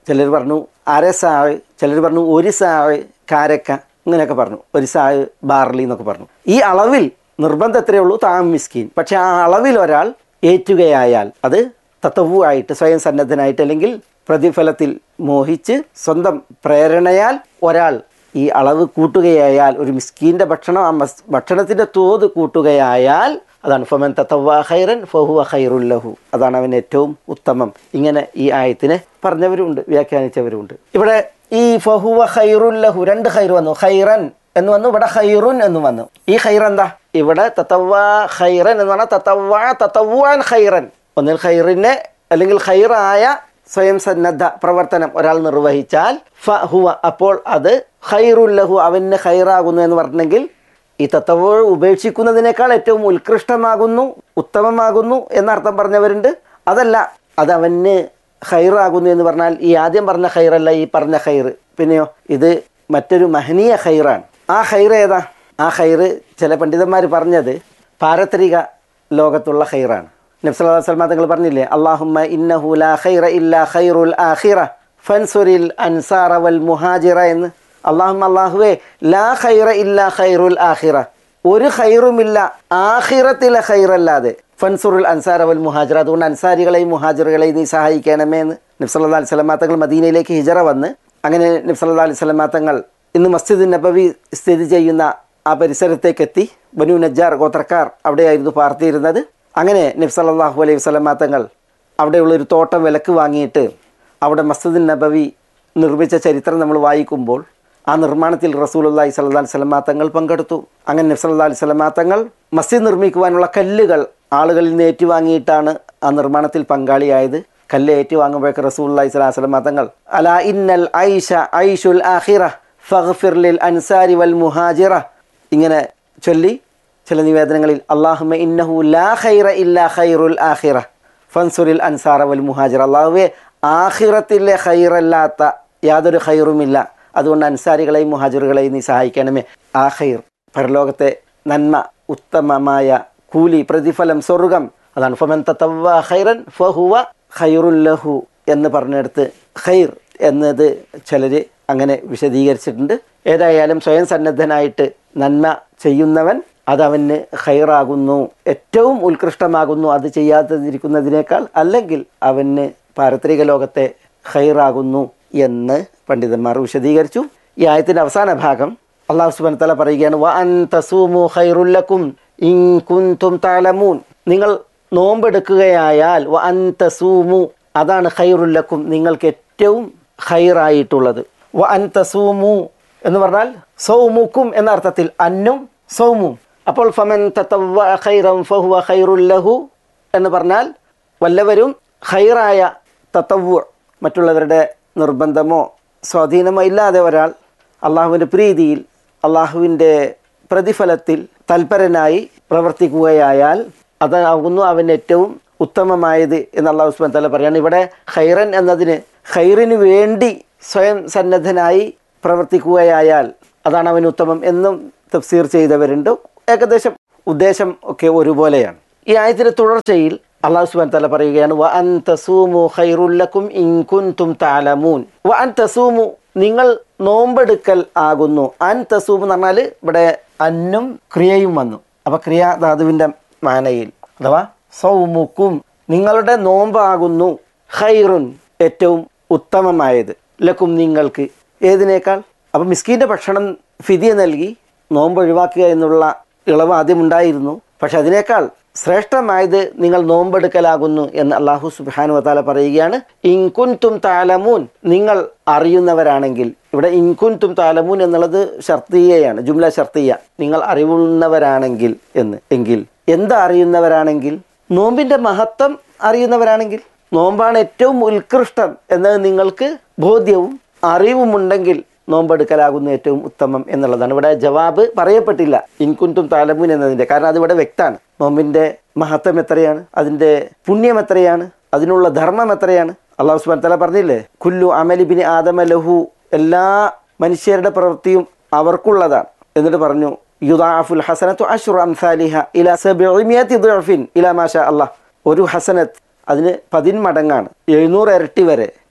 ചിലർ പറഞ്ഞു അര സാഴ് ചിലർ പറഞ്ഞു ഒരു സാഴ് കാരക്ക ഇങ്ങനെയൊക്കെ പറഞ്ഞു ഒരു സാഴ് ബാർലി എന്നൊക്കെ പറഞ്ഞു ഈ അളവിൽ നിർബന്ധം എത്രയേ ഉള്ളൂ താം മിസ്കീൻ പക്ഷെ ആ അളവിൽ ഒരാൾ ഏറ്റുകയായാൽ അത് തത്വവുമായിട്ട് സ്വയം സന്നദ്ധനായിട്ട് അല്ലെങ്കിൽ പ്രതിഫലത്തിൽ മോഹിച്ച് സ്വന്തം പ്രേരണയാൽ ഒരാൾ ഈ അളവ് കൂട്ടുകയായാൽ ഒരു മിസ്കീൻ്റെ ഭക്ഷണം ആ മസ് ഭക്ഷണത്തിൻ്റെ തോത് കൂട്ടുകയായാൽ അതാണ് ഫമൻ തത്തവ ഖൈറൻ ഫഹുവ ഖൈറുല്ലഹു അതാണ് അവൻ ഏറ്റവും ഉത്തമം ഇങ്ങനെ ഈ ആയത്തിനെ പറഞ്ഞവരുണ്ട് വ്യാഖ്യാനിച്ചവരുണ്ട് ഇവിടെ ഈ ഫഹുവ ഖൈറുല്ലഹു രണ്ട് ഖൈർ വന്നു ഖൈറൻ എന്ന് വന്നു ഇവിടെ ഖൈറുൻ എന്ന് വന്നു ഈ ഖൈർ എന്താ ഇവിടെ തത്തവ ഖൈറൻ എന്ന് പറഞ്ഞാൽ തത്തവ തത്തവാൻ ഖൈറൻ ഒന്നിൽ ഖൈറിനെ അല്ലെങ്കിൽ ഖൈറായ സ്വയം സന്നദ്ധ പ്രവർത്തനം ഒരാൾ നിർവഹിച്ചാൽ ഫ ഹുവ അപ്പോൾ അത് ഖൈറുല്ലഹു അവന് ഖൈറാകുന്നു എന്ന് പറഞ്ഞെങ്കിൽ ഈ തത്വ ഉപേക്ഷിക്കുന്നതിനേക്കാൾ ഏറ്റവും ഉത്കൃഷ്ടമാകുന്നു ഉത്തമമാകുന്നു എന്നർത്ഥം പറഞ്ഞവരുണ്ട് അതല്ല അത് അവന് ഖൈറാകുന്നു എന്ന് പറഞ്ഞാൽ ഈ ആദ്യം പറഞ്ഞ ഖൈറല്ല ഈ പറഞ്ഞ ഖൈർ പിന്നെയോ ഇത് മറ്റൊരു മഹനീയ ഖൈറാണ് ആ ഖൈർ ഏതാ ആ ഖൈർ ചില പണ്ഡിതന്മാർ പറഞ്ഞത് പാരത്രിക ലോകത്തുള്ള ഖൈറാണ് നബ്സല്ലാ സ്വലമ തങ്ങൾ പറഞ്ഞില്ലേ അള്ളാഹുമ്മ ഇന്നഹു ലാ ഖൈറ ഇല്ലാ ഖൈറുൽ ആഖിറ ഫൻസുരിൽ അൻസാറ വൽ മുഹാജിറ എന്ന് അള്ളാഹും അള്ളാഹുവേ ലാ ഖൈറ ഇല്ലാ ഖൈറുൽ ആഖിറ ഒരു ഖൈറുമില്ല ആഖിറത്തിലെ ഖൈറല്ലാതെ ഫൻസുറുൽ അൻസാർ വൽ മുഹാജിറ അതുകൊണ്ട് അൻസാരികളെയും മുഹാജിറുകളെയും നീ സഹായിക്കണമേ എന്ന് നബ്സല്ലാ അലൈഹി സ്വലമാ തങ്ങൾ മദീനയിലേക്ക് ഹിജറ വന്ന് അങ്ങനെ നബ്സല്ലാ അലൈഹി സ്വലമാ തങ്ങൾ ഇന്ന് മസ്ജിദ് നബവി സ്ഥിതി ചെയ്യുന്ന ആ പരിസരത്തേക്ക് എത്തി ബനു നജ്ജാർ ഗോത്രക്കാർ അവിടെയായിരുന്നു പാർത്തിയിരുന്നത് അങ്ങനെ നബ്സല്ലാഹു അലൈഹി സ്വലമാ തങ്ങൾ അവിടെയുള്ളൊരു തോട്ടം വിലക്ക് വാങ്ങിയിട്ട് അവിടെ മസ്ജിദ് നബവി നിർമ്മിച്ച ചരിത്രം നമ്മൾ വായിക്കുമ്പോൾ ആ നിർമ്മാണത്തിൽ റസൂലുള്ളാഹി സ്വല്ലല്ലാഹി അലൈഹി വസല്ലമ തങ്ങൾ പങ്കെടുത്തു അങ്ങനെ നബി സല്ലല്ലാഹി അലൈഹി വസല്ലമ തങ്ങൾ മസ്ജിദ് നിർമ്മിക്കുവാനുള്ള കല്ലുകൾ ആളുകളിൽ നിന്ന് ഏറ്റുവാങ്ങിയിട്ടാണ് ആ നിർമ്മാണത്തിൽ പങ്കാളിയായത് കല്ല് ഏറ്റുവാങ്ങുമ്പോഴേക്ക് റസൂലുള്ളാഹി സ്വല്ലല്ലാഹി അലൈഹി വസല്ലമ തങ്ങൾ അലാ ഇന്നൽ ഐഷ ഐഷുൽ ആഖിറ ഫഗ്ഫിർ ലിൽ അൻസാരി വൽ മുഹാജിറ ഇങ്ങനെ ചൊല്ലി ചില നിവേദനങ്ങളിൽ അള്ളാഹുമ ഇന്നഹു ലാ ഖൈറ ഇല്ലാ ഖൈറുൽ ആഖിറ ഫൻസുരിൽ അൻസാറ വൽ മുഹാജിർ അള്ളാഹുവെ ആഖിറത്തിലെ ഖൈറല്ലാത്ത യാതൊരു ഖൈറുമില്ല അതുകൊണ്ട് അൻസാരികളെയും മുഹാജിറുകളെയും നീ സഹായിക്കണമേ ആ ഖൈർ പരലോകത്തെ നന്മ ഉത്തമമായ കൂലി പ്രതിഫലം സ്വർഗം അതാണ് ഫമൻ തത്തവ ഖൈറൻ ഫഹുവ ഖൈറുല്ലഹു എന്ന് പറഞ്ഞെടുത്ത് ഖൈർ എന്നത് ചിലർ അങ്ങനെ വിശദീകരിച്ചിട്ടുണ്ട് ഏതായാലും സ്വയം സന്നദ്ധനായിട്ട് നന്മ ചെയ്യുന്നവൻ അതവന് ഖൈറാകുന്നു ഏറ്റവും ഉത്കൃഷ്ടമാകുന്നു അത് ചെയ്യാതിരിക്കുന്നതിനേക്കാൾ അല്ലെങ്കിൽ അവന് പാരത്രിക ലോകത്തെ ഖൈറാകുന്നു എന്ന് പണ്ഡിതന്മാർ വിശദീകരിച്ചു ഈ ആയത്തിന്റെ അവസാന ഭാഗം അള്ളാഹു സുബാൻ തല പറയുകയാണ് വ അൻ തസൂമു ഖൈറുല്ലക്കും ഇൻ കുൻതും തഅലമൂൻ നിങ്ങൾ നോമ്പെടുക്കുകയായാൽ വ അൻ തസൂമു അതാണ് ഖൈറുല്ലക്കും നിങ്ങൾക്ക് ഏറ്റവും ഖൈറായിട്ടുള്ളത് വ അൻ തസൂമു എന്ന് പറഞ്ഞാൽ സൗമുക്കും എന്ന അർത്ഥത്തിൽ അന്നും സൗമും അപ്പോൾ ഫമൻ തത്തവ്വ ഖൈറം ഫഹുവ ഖൈറുല്ലഹു എന്ന് പറഞ്ഞാൽ വല്ലവരും ഖൈറായ തത്തവ്വ മറ്റുള്ളവരുടെ നിർബന്ധമോ സ്വാധീനമോ ഇല്ലാതെ ഒരാൾ അള്ളാഹുവിൻ്റെ പ്രീതിയിൽ അള്ളാഹുവിൻ്റെ പ്രതിഫലത്തിൽ തൽപരനായി പ്രവർത്തിക്കുകയായാൽ അതാകുന്നു അവൻ ഏറ്റവും ഉത്തമമായത് എന്ന് അള്ളാഹു ഉസ്മാൻ തല പറയാണ് ഇവിടെ ഖൈറൻ എന്നതിന് ഖൈറിന് വേണ്ടി സ്വയം സന്നദ്ധനായി പ്രവർത്തിക്കുകയായാൽ അതാണ് അവന് ഉത്തമം എന്നും തഫ്സീർ ചെയ്തവരുണ്ട് ഏകദേശം ഉദ്ദേശം ഒക്കെ ഒരുപോലെയാണ് ഈ ആയത്തിന്റെ തുടർച്ചയിൽ അള്ളാഹു സുബാൻ തല പറയുകയാണ് വ അൻ തസൂമു ഖൈറുല്ലക്കും ഇൻ കുൻതും തഅലമൂൻ വ അൻ തസൂമു നിങ്ങൾ നോമ്പെടുക്കൽ ആകുന്നു അൻ തസൂമു എന്ന് പറഞ്ഞാൽ ഇവിടെ അന്നും ക്രിയയും വന്നു അപ്പൊ ക്രിയാ ധാതുവിന്റെ മാനയിൽ അഥവാ സൗമുക്കും നിങ്ങളുടെ നോമ്പാകുന്നു ഖൈറുൻ ഏറ്റവും ഉത്തമമായത് ലക്കും നിങ്ങൾക്ക് ഏതിനേക്കാൾ അപ്പം മിസ്കീൻ്റെ ഭക്ഷണം ഫിദിയ നൽകി നോമ്പ് ഒഴിവാക്കുക എന്നുള്ള ഇളവ് ആദ്യം ഉണ്ടായിരുന്നു പക്ഷെ അതിനേക്കാൾ ശ്രേഷ്ഠമായത് നിങ്ങൾ നോമ്പെടുക്കലാകുന്നു എന്ന് അള്ളാഹു സുബാനു വത്താല പറയുകയാണ് ഇൻകുൻതും താലമൂൻ നിങ്ങൾ അറിയുന്നവരാണെങ്കിൽ ഇവിടെ ഇൻകുൻതും താലമൂൻ എന്നുള്ളത് ഷർത്തീയയാണ് ജുംല ഷർത്തീയ നിങ്ങൾ അറിവുന്നവരാണെങ്കിൽ എന്ന് എങ്കിൽ എന്താ അറിയുന്നവരാണെങ്കിൽ നോമ്പിന്റെ മഹത്വം അറിയുന്നവരാണെങ്കിൽ നോമ്പാണ് ഏറ്റവും ഉത്കൃഷ്ടം എന്നത് നിങ്ങൾക്ക് ബോധ്യവും അറിവുമുണ്ടെങ്കിൽ നോമ്പെടുക്കലാകുന്ന ഏറ്റവും ഉത്തമം എന്നുള്ളതാണ് ഇവിടെ ജവാബ് പറയപ്പെട്ടില്ല ഇൻകുൻതും താലമുൻ എന്നതിന്റെ കാരണം അതിവിടെ വ്യക്തമാണ് നോമ്പിന്റെ മഹത്വം എത്രയാണ് അതിന്റെ പുണ്യം എത്രയാണ് അതിനുള്ള ധർമ്മം എത്രയാണ് അള്ളാഹു സുബാൻ തല പറഞ്ഞില്ലേ കുല്ലു അമലിബിന് ആദമ ലഹു എല്ലാ മനുഷ്യരുടെ പ്രവൃത്തിയും അവർക്കുള്ളതാണ് എന്നിട്ട് പറഞ്ഞു യുദാഫുൽ ഹസനത്തു അഷ്റു അംസാലിഹ ഇല സബിഅമിയത്തി ദുഅഫിൻ ഇല മാഷ അള്ളാഹ് ഒരു ഹസനത്ത് അതിന് പതിന്മടങ്ങാണ് എഴുന്നൂറ് ഇരട്ടി വരെ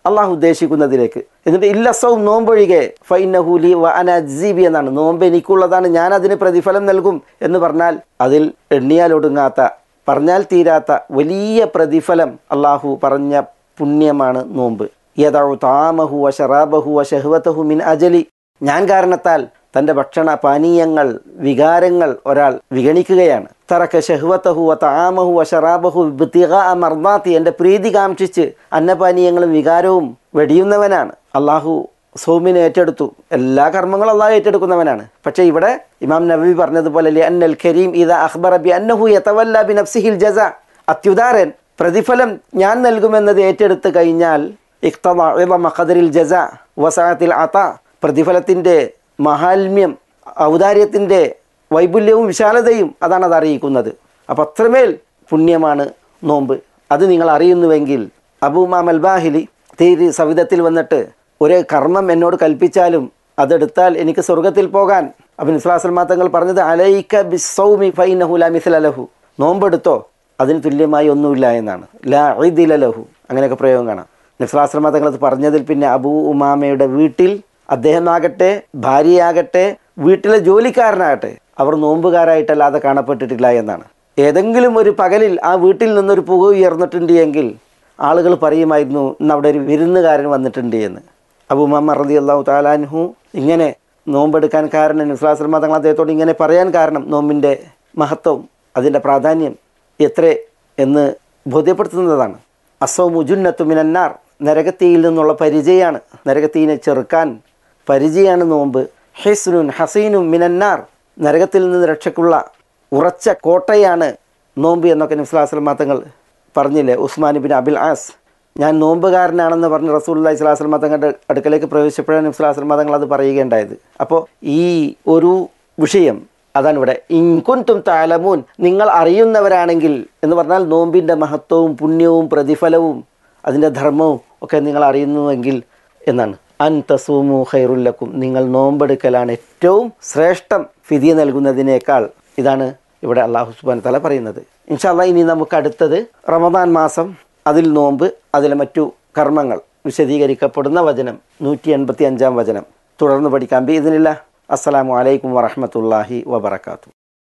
അള്ളാഹു ഉദ്ദേശിക്കുന്നതിലേക്ക് എന്നിട്ട് ഇല്ലസവും നോമ്പൊഴികെ ഫൈനഹൂലി വ അനജീബി എന്നാണ് നോമ്പ് എനിക്കുള്ളതാണ് ഞാൻ അതിന് പ്രതിഫലം നൽകും എന്ന് പറഞ്ഞാൽ അതിൽ എണ്ണിയാൽ ഒടുങ്ങാത്ത പറഞ്ഞാൽ തീരാത്ത വലിയ പ്രതിഫലം അള്ളാഹു പറഞ്ഞ പുണ്യമാണ് നോമ്പ് യദഉ താമഹു വ ഷറാബഹു വ ഷഹ്വതഹു മിൻ അജലി ഞാൻ കാരണത്താൽ തൻ്റെ ഭക്ഷണ പാനീയങ്ങൾ വികാരങ്ങൾ ഒരാൾ വിഗണിക്കുകയാണ് തറക്ക ഷഹ്വത്തഹു വ താമഹു വ ഷറാബഹു മർദാത്തി എൻ്റെ പ്രീതി കാംക്ഷിച്ച് അന്നപാനീയങ്ങളും വികാരവും വെടിയുന്നവനാണ് അള്ളാഹു സൗമിനെ ഏറ്റെടുത്തു എല്ലാ കർമ്മങ്ങളും അള്ളാഹു ഏറ്റെടുക്കുന്നവനാണ് പക്ഷേ ഇവിടെ ഇമാം നബി പറഞ്ഞതുപോലെ ലി അന്നൽ കരീം ഇദ അഖ്ബറ ബി അന്നഹു യതവല്ല ബി നഫ്സിഹിൽ ജസ അത്യുദാരൻ പ്രതിഫലം ഞാൻ നൽകുമെന്നത് ഏറ്റെടുത്ത് കഴിഞ്ഞാൽ ഇഖ്തദ ഇളമ ഖദറിൽ ജസ വസാത്തിൽ അത പ്രതിഫലത്തിൻ്റെ മഹാത്മ്യം ഔദാര്യത്തിൻ്റെ വൈപുല്യവും വിശാലതയും അതാണ് അത് അറിയിക്കുന്നത് അപ്പം അത്രമേൽ പുണ്യമാണ് നോമ്പ് അത് നിങ്ങൾ അറിയുന്നുവെങ്കിൽ അബൂമാം അൽബാഹിലി തീരി സവിധത്തിൽ വന്നിട്ട് ഒരു കർമ്മം എന്നോട് കൽപ്പിച്ചാലും അതെടുത്താൽ എനിക്ക് സ്വർഗത്തിൽ പോകാൻ അബിൻ ഇസ്ലാസ്ലമാ തങ്ങൾ പറഞ്ഞത് അലൈക്ക ബിസൗമി ഫൈനഹു ലാ മിസ്ലലഹു നോമ്പെടുത്തോ അതിന് തുല്യമായി ഒന്നുമില്ല എന്നാണ് ലാ ഇദിലലഹു അങ്ങനെയൊക്കെ പ്രയോഗം കാണാം നിസ്ലാസ്ലമാ തങ്ങൾ അത് പറഞ്ഞതിൽ പിന്നെ അബൂ ഉമാമയുടെ വീട്ടിൽ അദ്ദേഹമാകട്ടെ ഭാര്യയാകട്ടെ വീട്ടിലെ ജോലിക്കാരനാകട്ടെ അവർ നോമ്പുകാരായിട്ടല്ലാതെ കാണപ്പെട്ടിട്ടില്ല എന്നാണ് ഏതെങ്കിലും ഒരു പകലിൽ ആ വീട്ടിൽ നിന്നൊരു പുക ഉയർന്നിട്ടുണ്ട് എങ്കിൽ ആളുകൾ പറയുമായിരുന്നു ഇന്ന് അവിടെ ഒരു വിരുന്നുകാരൻ വന്നിട്ടുണ്ട് എന്ന് അബു മുഹമ്മദ് റതി അള്ളാഹു താലാൻഹു ഇങ്ങനെ നോമ്പെടുക്കാൻ കാരണം നിസ്ലാസ്ലമ തങ്ങൾ അദ്ദേഹത്തോട് ഇങ്ങനെ പറയാൻ കാരണം നോമ്പിൻ്റെ മഹത്വം അതിൻ്റെ പ്രാധാന്യം എത്ര എന്ന് ബോധ്യപ്പെടുത്തുന്നതാണ് അസോ മുജുന്നത്തു മിനന്നാർ നരകത്തിയിൽ നിന്നുള്ള പരിചയമാണ് നരകത്തീനെ ചെറുക്കാൻ പരിചയമാണ് നോമ്പ് ഹെസ്നുൻ ഹസീനും മിനന്നാർ നരകത്തിൽ നിന്ന് രക്ഷക്കുള്ള ഉറച്ച കോട്ടയാണ് നോമ്പ് എന്നൊക്കെ നിസ്ലാസ്ലം തങ്ങൾ പറഞ്ഞില്ലേ ഉസ്മാൻ ബിൻ അബിൽ ആസ് ഞാൻ നോമ്പുകാരനാണെന്ന് പറഞ്ഞ് റസൂല്ലാ ഇസ്ലാസ്ലം തങ്ങളുടെ അടുക്കലേക്ക് പ്രവേശിച്ചപ്പോഴാണ് ഇസ്ലാസ്ലം തങ്ങൾ അത് പറയുകയുണ്ടായത് അപ്പോൾ ഈ ഒരു വിഷയം അതാണ് ഇവിടെ ഇൻകുൻതും താലമൂൻ നിങ്ങൾ അറിയുന്നവരാണെങ്കിൽ എന്ന് പറഞ്ഞാൽ നോമ്പിൻ്റെ മഹത്വവും പുണ്യവും പ്രതിഫലവും അതിൻ്റെ ധർമ്മവും ഒക്കെ നിങ്ങൾ അറിയുന്നുവെങ്കിൽ എന്നാണ് അൻ തസൂമു ഖൈറുല്ലക്കും നിങ്ങൾ നോമ്പെടുക്കലാണ് ഏറ്റവും ശ്രേഷ്ഠം ഫിദിയ നൽകുന്നതിനേക്കാൾ ഇതാണ് ഇവിടെ അള്ളാഹു സുബാൻ തല പറയുന്നത് ഇൻഷാല്ല ഇനി നമുക്ക് അടുത്തത് റമദാൻ മാസം അതിൽ നോമ്പ് അതിലെ മറ്റു കർമ്മങ്ങൾ വിശദീകരിക്കപ്പെടുന്ന വചനം നൂറ്റി എൺപത്തി അഞ്ചാം വചനം തുടർന്ന് പഠിക്കാം ബി ഇതിനില്ല അസ്സലാമു അലൈക്കും വറഹമത്തല്ലാഹി വബർക്കാത്തു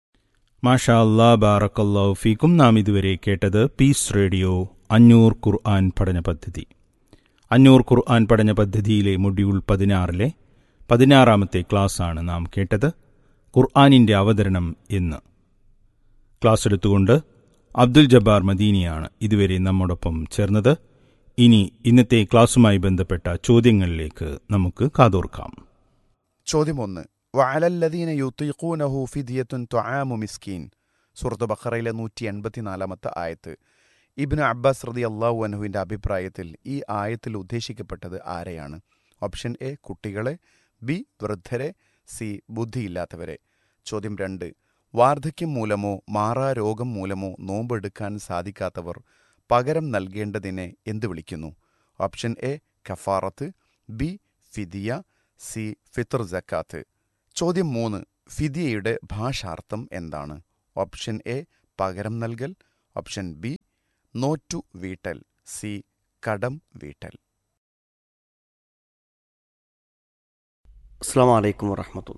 മാഷാ അല്ലാ ബാറക്കല്ലാഹു ഫീക്കും നാം ഇതുവരെ കേട്ടത് പീസ് റേഡിയോ അഞ്ഞൂർ ഖുർആൻ പഠന പദ്ധതി അഞ്ഞൂർ ഖുർആൻ പഠന പദ്ധതിയിലെ മൊഡ്യൂൾ പതിനാറിലെ പതിനാറാമത്തെ ക്ലാസ്സാണ് നാം കേട്ടത് ഖുർആാനിൻ്റെ അവതരണം എന്ന് ക്ലാസ് എടുത്തുകൊണ്ട് അബ്ദുൽ ജബ്ബാർ മദീനിയാണ് ഇതുവരെ നമ്മോടൊപ്പം ചേർന്നത് ഇനി ഇന്നത്തെ ക്ലാസ്സുമായി ബന്ധപ്പെട്ട ചോദ്യങ്ങളിലേക്ക് നമുക്ക് കാതോർക്കാം ചോദ്യം ഒന്ന് വഅലല്ലദീന യുത്തീഖൂനഹു ഫിദിയത്തുൻ ത്വആമു മിസ്കീൻ സൂറത്ത് ബഖറയിലെ നൂറ്റി എൺപത്തിനാലാമത്തെ ആയത്ത് ഇബ്നു അബ്ബാസ് റതി അള്ളാഹു അനഹുവിൻ്റെ അഭിപ്രായത്തിൽ ഈ ആയത്തിൽ ഉദ്ദേശിക്കപ്പെട്ടത് ആരെയാണ് ഓപ്ഷൻ എ കുട്ടികളെ ബി വൃദ്ധരെ സി ബുദ്ധിയില്ലാത്തവരെ ചോദ്യം രണ്ട് വാർദ്ധക്യം മൂലമോ മാറാ രോഗം മൂലമോ നോമ്പെടുക്കാൻ സാധിക്കാത്തവർ പകരം നൽകേണ്ടതിനെ എന്ത് വിളിക്കുന്നു ഓപ്ഷൻ എ കഫാറത്ത് ബി ഫിദിയ സി ഫിത്തർ ജക്കാത്ത് ചോദ്യം മൂന്ന് ഫിദിയയുടെ ഭാഷാർത്ഥം എന്താണ് ഓപ്ഷൻ എ പകരം നൽകൽ ഓപ്ഷൻ ബി നോറ്റു വീട്ടൽ സി കടം വീട്ടൽ അസ്സാം വലൈക്കും വറഹമത്തുള്ള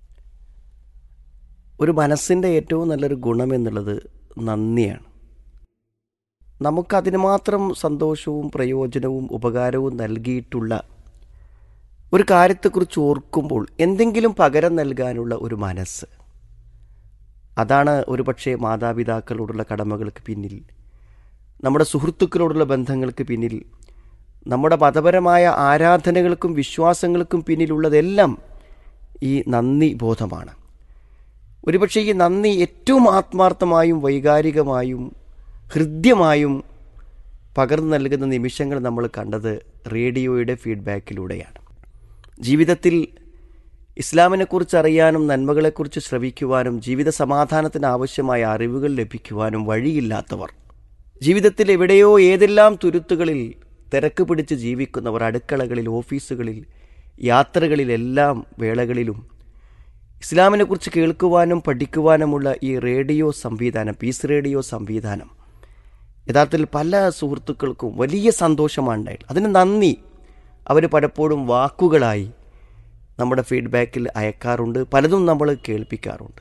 ഒരു മനസ്സിൻ്റെ ഏറ്റവും നല്ലൊരു ഗുണം എന്നുള്ളത് നന്ദിയാണ് നമുക്കതിന് മാത്രം സന്തോഷവും പ്രയോജനവും ഉപകാരവും നൽകിയിട്ടുള്ള ഒരു കാര്യത്തെക്കുറിച്ച് ഓർക്കുമ്പോൾ എന്തെങ്കിലും പകരം നൽകാനുള്ള ഒരു മനസ്സ് അതാണ് ഒരുപക്ഷെ മാതാപിതാക്കളോടുള്ള കടമകൾക്ക് പിന്നിൽ നമ്മുടെ സുഹൃത്തുക്കളോടുള്ള ബന്ധങ്ങൾക്ക് പിന്നിൽ നമ്മുടെ മതപരമായ ആരാധനകൾക്കും വിശ്വാസങ്ങൾക്കും പിന്നിലുള്ളതെല്ലാം ഈ നന്ദി ബോധമാണ് ഒരുപക്ഷെ ഈ നന്ദി ഏറ്റവും ആത്മാർത്ഥമായും വൈകാരികമായും ഹൃദ്യമായും പകർന്നു നൽകുന്ന നിമിഷങ്ങൾ നമ്മൾ കണ്ടത് റേഡിയോയുടെ ഫീഡ്ബാക്കിലൂടെയാണ് ജീവിതത്തിൽ ഇസ്ലാമിനെക്കുറിച്ച് അറിയാനും നന്മകളെക്കുറിച്ച് ശ്രവിക്കുവാനും ജീവിത സമാധാനത്തിന് ആവശ്യമായ അറിവുകൾ ലഭിക്കുവാനും വഴിയില്ലാത്തവർ ജീവിതത്തിൽ എവിടെയോ ഏതെല്ലാം തുരുത്തുകളിൽ തിരക്ക് പിടിച്ച് ജീവിക്കുന്നവർ അടുക്കളകളിൽ ഓഫീസുകളിൽ യാത്രകളിലെല്ലാം വേളകളിലും ഇസ്ലാമിനെക്കുറിച്ച് കേൾക്കുവാനും പഠിക്കുവാനുമുള്ള ഈ റേഡിയോ സംവിധാനം പീസ് റേഡിയോ സംവിധാനം യഥാർത്ഥത്തിൽ പല സുഹൃത്തുക്കൾക്കും വലിയ സന്തോഷമാണ് ഉണ്ടായിട്ടുള്ളത് അതിന് നന്ദി അവർ പലപ്പോഴും വാക്കുകളായി നമ്മുടെ ഫീഡ്ബാക്കിൽ അയക്കാറുണ്ട് പലതും നമ്മൾ കേൾപ്പിക്കാറുണ്ട്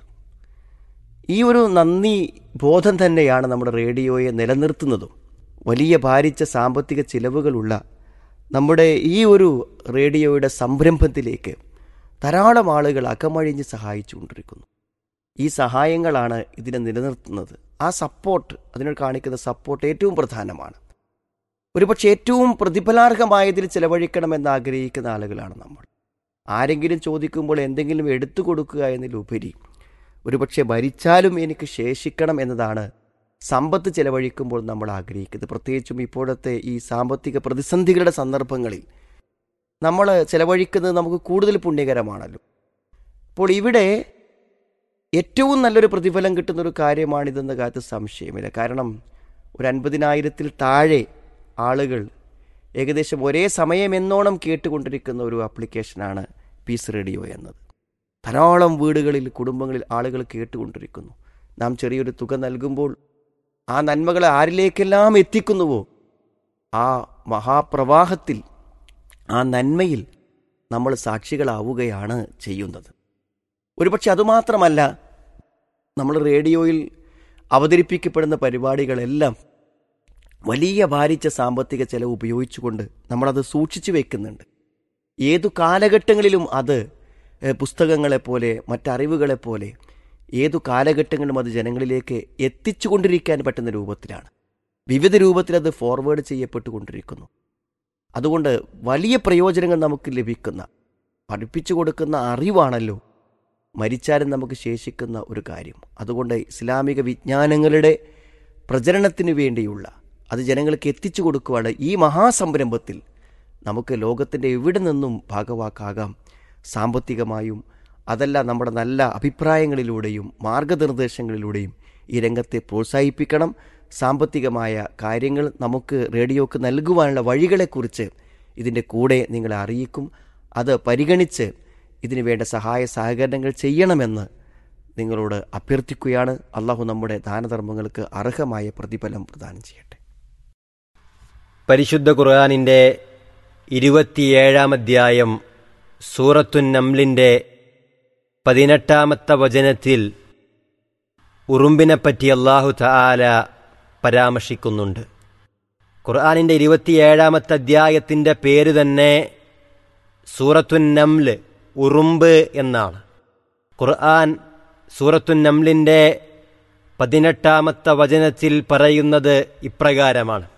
ഈ ഒരു നന്ദി ബോധം തന്നെയാണ് നമ്മുടെ റേഡിയോയെ നിലനിർത്തുന്നതും വലിയ ഭാരിച്ച സാമ്പത്തിക ചിലവുകളുള്ള നമ്മുടെ ഈ ഒരു റേഡിയോയുടെ സംരംഭത്തിലേക്ക് ധാരാളം ആളുകൾ അകമഴിഞ്ഞ് സഹായിച്ചുകൊണ്ടിരിക്കുന്നു ഈ സഹായങ്ങളാണ് ഇതിനെ നിലനിർത്തുന്നത് ആ സപ്പോർട്ട് അതിനോട് കാണിക്കുന്ന സപ്പോർട്ട് ഏറ്റവും പ്രധാനമാണ് ഒരുപക്ഷെ ഏറ്റവും പ്രതിഫലാർഹമായതിൽ ചെലവഴിക്കണമെന്ന് ആഗ്രഹിക്കുന്ന ആളുകളാണ് നമ്മൾ ആരെങ്കിലും ചോദിക്കുമ്പോൾ എന്തെങ്കിലും എടുത്തു കൊടുക്കുക എന്നതിലുപരി ഒരുപക്ഷെ ഭരിച്ചാലും എനിക്ക് ശേഷിക്കണം എന്നതാണ് സമ്പത്ത് ചെലവഴിക്കുമ്പോൾ നമ്മൾ ആഗ്രഹിക്കുന്നത് പ്രത്യേകിച്ചും ഇപ്പോഴത്തെ ഈ സാമ്പത്തിക പ്രതിസന്ധികളുടെ സന്ദർഭങ്ങളിൽ നമ്മൾ ചെലവഴിക്കുന്നത് നമുക്ക് കൂടുതൽ പുണ്യകരമാണല്ലോ അപ്പോൾ ഇവിടെ ഏറ്റവും നല്ലൊരു പ്രതിഫലം കിട്ടുന്ന ഒരു കാര്യമാണിതെന്ന കാര്യത്തിൽ സംശയമില്ല കാരണം ഒരു അൻപതിനായിരത്തിൽ താഴെ ആളുകൾ ഏകദേശം ഒരേ സമയം എന്നോണം കേട്ടുകൊണ്ടിരിക്കുന്ന ഒരു ആപ്ലിക്കേഷനാണ് പീസ് റേഡിയോ എന്നത് ധാരാളം വീടുകളിൽ കുടുംബങ്ങളിൽ ആളുകൾ കേട്ടുകൊണ്ടിരിക്കുന്നു നാം ചെറിയൊരു തുക നൽകുമ്പോൾ ആ നന്മകളെ ആരിലേക്കെല്ലാം എത്തിക്കുന്നുവോ ആ മഹാപ്രവാഹത്തിൽ ആ നന്മയിൽ നമ്മൾ സാക്ഷികളാവുകയാണ് ചെയ്യുന്നത് ഒരുപക്ഷെ അതുമാത്രമല്ല നമ്മൾ റേഡിയോയിൽ അവതരിപ്പിക്കപ്പെടുന്ന പരിപാടികളെല്ലാം വലിയ ഭാരിച്ച സാമ്പത്തിക ചെലവ് ഉപയോഗിച്ചുകൊണ്ട് നമ്മളത് സൂക്ഷിച്ചു വെക്കുന്നുണ്ട് ഏതു കാലഘട്ടങ്ങളിലും അത് എഹ്, പുസ്തകങ്ങളെപ്പോലെ മറ്ററിവുകളെപ്പോലെ ഏതു കാലഘട്ടങ്ങളിലും അത് ജനങ്ങളിലേക്ക് എത്തിച്ചുകൊണ്ടിരിക്കാൻ പറ്റുന്ന രൂപത്തിലാണ് വിവിധ രൂപത്തിൽ അത് ഫോർവേഡ് ചെയ്യപ്പെട്ടുകൊണ്ടിരിക്കുന്നു അതുകൊണ്ട് വലിയ പ്രയോജനങ്ങൾ നമുക്ക് ലഭിക്കുന്ന പഠിപ്പിച്ചു കൊടുക്കുന്ന അറിവാണല്ലോ മരിച്ചാലും നമുക്ക് ശേഷിക്കുന്ന ഒരു കാര്യം അതുകൊണ്ട് ഇസ്ലാമിക വിജ്ഞാനങ്ങളുടെ പ്രചരണത്തിന് വേണ്ടിയുള്ള അത് ജനങ്ങൾക്ക് എത്തിച്ചു കൊടുക്കുവാണ് ഈ മഹാസംരംഭത്തിൽ നമുക്ക് ലോകത്തിൻ്റെ എവിടെ നിന്നും ഭാഗവാക്കാകാം സാമ്പത്തികമായും അതല്ല നമ്മുടെ നല്ല അഭിപ്രായങ്ങളിലൂടെയും മാർഗനിർദ്ദേശങ്ങളിലൂടെയും ഈ രംഗത്തെ പ്രോത്സാഹിപ്പിക്കണം സാമ്പത്തികമായ കാര്യങ്ങൾ നമുക്ക് റേഡിയോക്ക് നൽകുവാനുള്ള വഴികളെക്കുറിച്ച് ഇതിൻ്റെ കൂടെ നിങ്ങളെ അറിയിക്കും അത് പരിഗണിച്ച് ഇതിനു വേണ്ട സഹായ സഹകരണങ്ങൾ ചെയ്യണമെന്ന് നിങ്ങളോട് അഭ്യർത്ഥിക്കുകയാണ് അള്ളാഹു നമ്മുടെ ദാനധർമ്മങ്ങൾക്ക് അർഹമായ പ്രതിഫലം പ്രദാനം ചെയ്യട്ടെ പരിശുദ്ധ ഖുർആാനിൻ്റെ ഇരുപത്തിയേഴാം അധ്യായം സൂറത്തുൻ നംലിൻ്റെ പതിനെട്ടാമത്തെ വചനത്തിൽ ഉറുമ്പിനെപ്പറ്റി അള്ളാഹു തആല പരാമർശിക്കുന്നുണ്ട് ഖുർആാനിൻ്റെ ഇരുപത്തിയേഴാമത്തെ അധ്യായത്തിൻ്റെ പേര് തന്നെ സൂറത്തുൻ നംല് ഉറുമ്പ് എന്നാണ് ഖുർആൻ സൂറത്തുൻ നംലിൻ്റെ പതിനെട്ടാമത്തെ വചനത്തിൽ പറയുന്നത് ഇപ്രകാരമാണ്